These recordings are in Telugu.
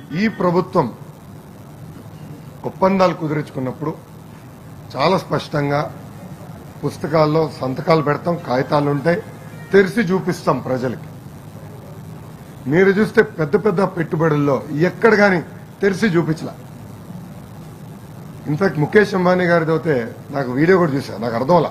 ఈ ప్రభుత్వం ఒప్పందాలు కుదుర్చుకున్నప్పుడు చాలా స్పష్టంగా పుస్తకాల్లో సంతకాలు పెడతాం కాగితాలు ఉంటాయి తెరిచి చూపిస్తాం ప్రజలకి మీరు చూస్తే పెద్ద పెద్ద పెట్టుబడుల్లో ఎక్కడ కానీ తెరిచి చూపించలా ఇన్ఫాక్ట్ ముఖేష్ అంబానీ గారిది అయితే నాకు వీడియో కూడా చూసా నాకు అర్థంలా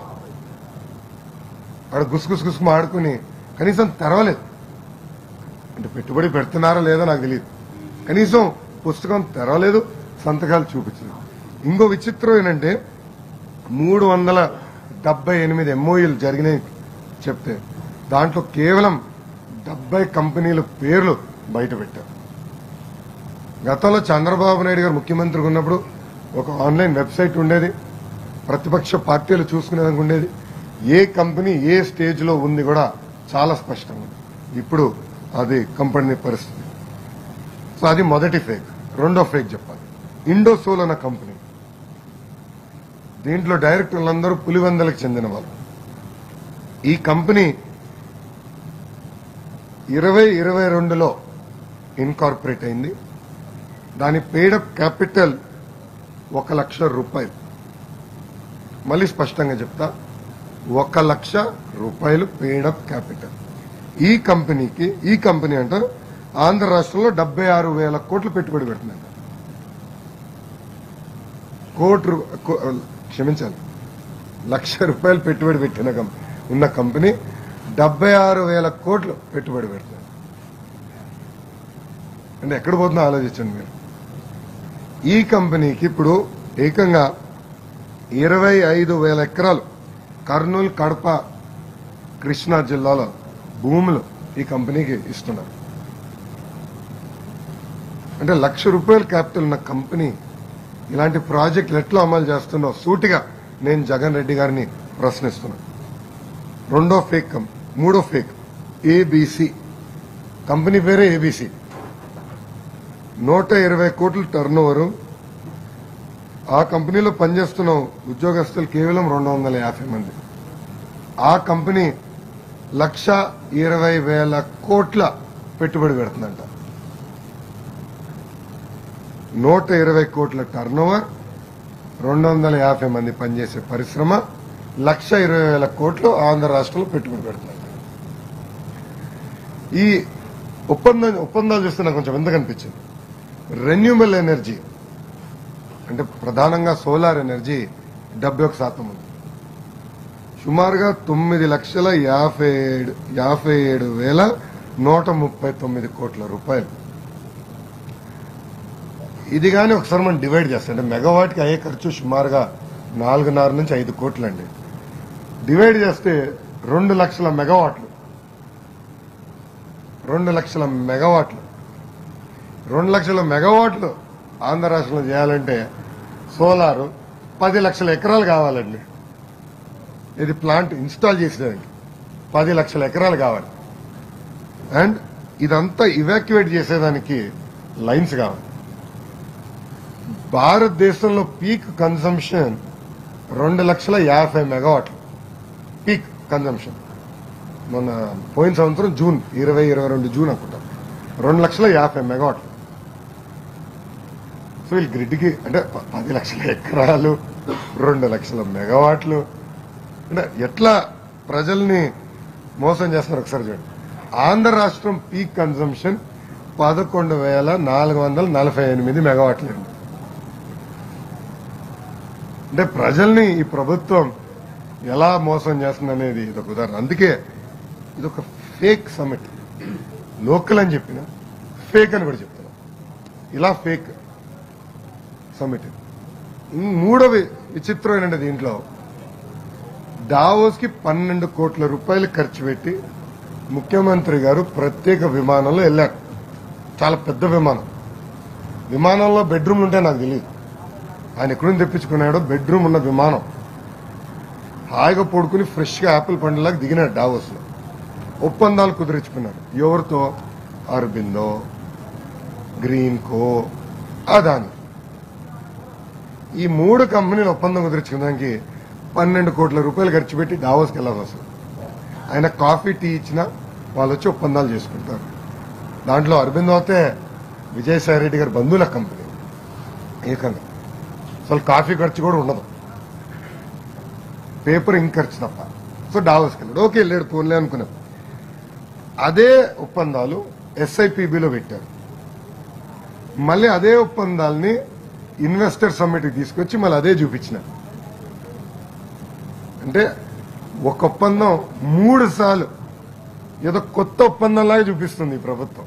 ఆడ గుసగుసు గుసుకు ఆడుకుని కనీసం తెరవలేదు అంటే పెట్టుబడి పెడుతున్నారో లేదో నాకు తెలియదు కనీసం పుస్తకం తెరవలేదు సంతకాలు చూపించలేదు ఇంకో విచిత్రం ఏంటంటే మూడు వందల డెబ్బై ఎనిమిది ఎంఓఈలు జరిగినాయి చెప్తే దాంట్లో కేవలం డెబ్బై కంపెనీల పేర్లు బయట పెట్టారు గతంలో చంద్రబాబు నాయుడు గారు ముఖ్యమంత్రిగా ఉన్నప్పుడు ఒక ఆన్లైన్ వెబ్సైట్ ఉండేది ప్రతిపక్ష పార్టీలు చూసుకునేదానికి ఉండేది ఏ కంపెనీ ఏ స్టేజ్ లో ఉంది కూడా చాలా స్పష్టంగా ఉంది ఇప్పుడు అది కంపెనీ పరిస్థితి సో అది మొదటి ఫేక్ రెండో ఫేక్ చెప్పాలి ఇండోసోల్ అన్న కంపెనీ దీంట్లో డైరెక్టర్లందరూ పులివెందలకు చెందిన వాళ్ళు ఈ కంపెనీ ఇరవై ఇరవై రెండులో ఇన్కార్పొరేట్ అయింది దాని పేడప్ క్యాపిటల్ ఒక లక్ష రూపాయలు మళ్ళీ స్పష్టంగా చెప్తా ఒక లక్ష రూపాయలు పేడప్ క్యాపిటల్ ఈ కంపెనీకి ఈ కంపెనీ అంట ఆంధ్ర రాష్ట్రంలో డెబ్బై ఆరు వేల కోట్లు పెట్టుబడి పెట్టిందంట కోటి రూ- కో- క్షమించాలి లక్ష రూపాయలు పెట్టుబడి పెట్టిన కం- ఉన్న కంపెనీ డెబ్బై ఆరు వేల కోట్లు పెట్టుబడి పెడుతుంది అంటే ఎక్కడ పోతుందో ఆలోచించండి మీరు ఈ కంపెనీకి ఇప్పుడు ఏకంగా ఇరవై ఐదు వేల ఎకరాలు కర్నూలు కడప కృష్ణా జిల్లాలో భూములు ఈ కంపెనీకి ఇస్తున్నారు అంటే లక్ష రూపాయల క్యాపిటల్ ఉన్న కంపెనీ ఇలాంటి ప్రాజెక్టులు ఎట్లా అమలు చేస్తుందో సూటిగా నేను జగన్ రెడ్డి గారిని ప్రశ్నిస్తున్నాను రెండో ఫేక్ కం మూడో ఫేక్ ఏబిసి కంపెనీ పేరే ఏబిసి నూట ఇరవై కోట్ల టర్న్ ఓవర్ ఆ కంపెనీలో పనిచేస్తున్న ఉద్యోగస్తులు కేవలం రెండు వందల యాభై మంది ఆ కంపెనీ లక్ష ఇరవై వేల కోట్ల పెట్టుబడి పెడుతుందంట నూట ఇరవై కోట్ల టర్న్ ఓవర్ రెండు వందల యాభై మంది పనిచేసే పరిశ్రమ లక్ష ఇరవై వేల కోట్లు ఆంధ్ర రాష్ట్రంలో పెట్టుబడి పెడుతున్నారు ఈ ఒప్పందం ఒప్పందాలు చూస్తే నాకు కొంచెం ఎందుకు అనిపించింది రెన్యూబుల్ ఎనర్జీ అంటే ప్రధానంగా సోలార్ ఎనర్జీ డెబ్బై ఒక శాతం ఉంది సుమారుగా తొమ్మిది లక్షల యాభై ఏడు యాభై ఏడు వేల నూట ముప్పై తొమ్మిది కోట్ల రూపాయలు ఇది కానీ ఒకసారి మనం డివైడ్ చేస్తాం అంటే మెగావాట్కి అయ్యే ఖర్చు సుమారుగా నాలుగున్నర నుంచి ఐదు కోట్లు అండి డివైడ్ చేస్తే రెండు లక్షల మెగావాట్లు రెండు లక్షల మెగావాట్లు రెండు లక్షల మెగావాట్లు ఆంధ్ర రాష్ట్రంలో చేయాలంటే సోలారు పది లక్షల ఎకరాలు కావాలండి ఇది ప్లాంట్ ఇన్స్టాల్ చేసేదానికి పది లక్షల ఎకరాలు కావాలి అండ్ ఇదంతా ఇవాక్యువేట్ చేసేదానికి లైన్స్ కావాలి భారతదేశంలో పీక్ కన్సంప్షన్ రెండు లక్షల యాభై మెగావాట్లు పీక్ కన్సంప్షన్ మొన్న పోయిన సంవత్సరం జూన్ ఇరవై ఇరవై రెండు జూన్ అనుకుంటా రెండు లక్షల యాభై మెగావాట్లు సో వీళ్ళు గ్రిడ్కి అంటే ప- పది లక్షల ఎకరాలు రెండు లక్షల మెగావాట్లు అంటే ఎట్లా ప్రజల్ని మోసం చేస్తున్నారు ఒకసారి చూడండి ఆంధ్ర రాష్ట్రం పీక్ కన్సంప్షన్ పదకొండు వేల నాలుగు వందల నలభై ఎనిమిది మెగావాట్లు అండి అంటే ప్రజల్ని ఈ ప్రభుత్వం ఎలా మోసం చేస్తుంది అనేది ఇది ఒక ఉదాహరణ అందుకే ఇది ఒక ఫేక్ సమిట్ లోకల్ అని చెప్పిన ఫేక్ అని కూడా చెప్తున్నా ఇలా ఫేక్ సమిట్ మూడవ విచిత్రం ఏంటంటే దీంట్లో డావోస్ కి పన్నెండు కోట్ల రూపాయలు ఖర్చు పెట్టి ముఖ్యమంత్రి గారు ప్రత్యేక విమానంలో వెళ్ళారు చాలా పెద్ద విమానం విమానంలో బెడ్రూమ్లు ఉంటే నాకు తెలియదు ఆయన ఎక్కడుండి తెప్పించుకున్నాడో బెడ్రూమ్ ఉన్న విమానం హాయిగా పడుకుని ఫ్రెష్ గా యాపిల్ పండులాగా దిగినాడు డావోస్ లో ఒప్పందాలు కుదిరించుకున్నారు ఎవరితో అరబిందో గ్రీన్ కో అదాని ఈ మూడు కంపెనీలు ఒప్పందం కుదిరించుకోవడానికి పన్నెండు కోట్ల రూపాయలు ఖర్చు పెట్టి డావోస్కి వెళ్ళాల్సి వస్తుంది ఆయన కాఫీ టీ ఇచ్చినా వాళ్ళు వచ్చి ఒప్పందాలు చేసుకుంటారు దాంట్లో అరబిందో అయితే విజయసాయి రెడ్డి గారి బంధువుల కంపెనీ ఏకంగా అసలు కాఫీ ఖర్చు కూడా ఉండదు పేపర్ ఇంక్ ఖర్చు తప్ప సో డావోస్కి వెళ్ళాడు ఓకే వెళ్ళాడు పోన్లే అనుకున్నాం అదే ఒప్పందాలు ఎస్ఐపిబిలో పెట్టారు మళ్ళీ అదే ఒప్పందాల్ని ఇన్వెస్టర్ సమ్మిట్కి తీసుకొచ్చి మళ్ళీ అదే చూపించినారు అంటే ఒక ఒప్పందం మూడు సార్లు ఏదో కొత్త ఒప్పందంలాగా చూపిస్తుంది ఈ ప్రభుత్వం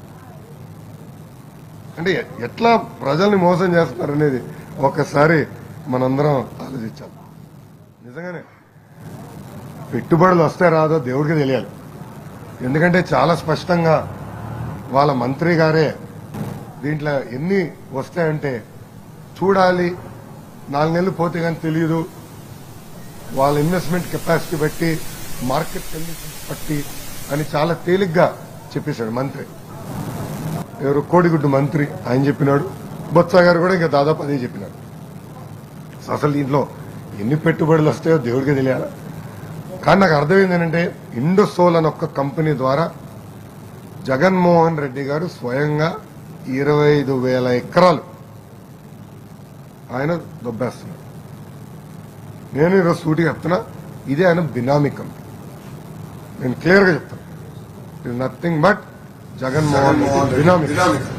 అంటే ఎ- ఎట్లా ప్రజల్ని మోసం చేస్తున్నారు అనేది ఒకసారి మనందరం ఆలోచించాలి నిజంగానే పెట్టుబడులు వస్తే రాదో దేవుడికి తెలియాలి ఎందుకంటే చాలా స్పష్టంగా వాళ్ళ మంత్రి గారే దీంట్లో ఎన్ని వస్తాయంటే చూడాలి నాలుగు నెలలు పోతే కానీ తెలియదు వాళ్ళ ఇన్వెస్ట్మెంట్ కెపాసిటీ బట్టి మార్కెట్ కండిషన్స్ బట్టి అని చాలా తేలిగ్గా చెప్పేశాడు మంత్రి ఎవరు కోడిగుడ్డు మంత్రి ఆయన చెప్పినాడు బొత్స గారు కూడా ఇంకా దాదాపు అదే చెప్పినాడు అసలు దీంట్లో ఎన్ని పెట్టుబడులు వస్తాయో దేవుడికి తెలియాలా కానీ నాకు అర్థమైంది ఏంటంటే ఇండోసోల్ అని ఒక్క కంపెనీ ద్వారా జగన్మోహన్ రెడ్డి గారు స్వయంగా ఇరవై ఐదు వేల ఎకరాలు ఆయన దొబ్బేస్తున్నారు నేను ఈరోజు సూటిగా చెప్తున్నా ఇదే ఆయన బినామీ కంపెనీ నేను క్లియర్ గా చెప్తాను nothing but Jaganmohan Reddy benami